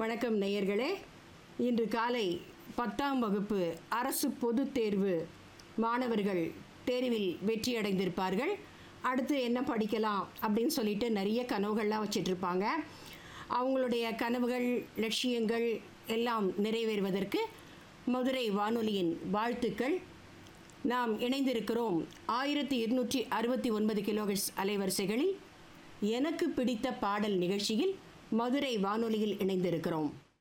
வணக்கம் நேயர்களே இன்று காலை பத்தாம் வகுப்பு அரசு பொதுத் தேர்வு மாணவர்கள் தேர்வில் வெற்றி அடைந்திருப்பார்கள் அடுத்து என்ன படிக்கலாம் அப்படின்னு சொல்லிட்டு நிறைய கனவுகள்லாம் வச்சிட்ருப்பாங்க அவங்களுடைய கனவுகள் லட்சியங்கள் எல்லாம் நிறைவேறுவதற்கு மதுரை வானொலியின் வாழ்த்துக்கள் நாம் இணைந்திருக்கிறோம் ஆயிரத்தி இருநூற்றி அறுபத்தி ஒன்பது கிலோஹெர்ட்ஸ் அலைவரிசைகளில் எனக்கு பிடித்த பாடல் நிகழ்ச்சியில் மதுரை வானொலியில் இணைந்திருக்கிறோம்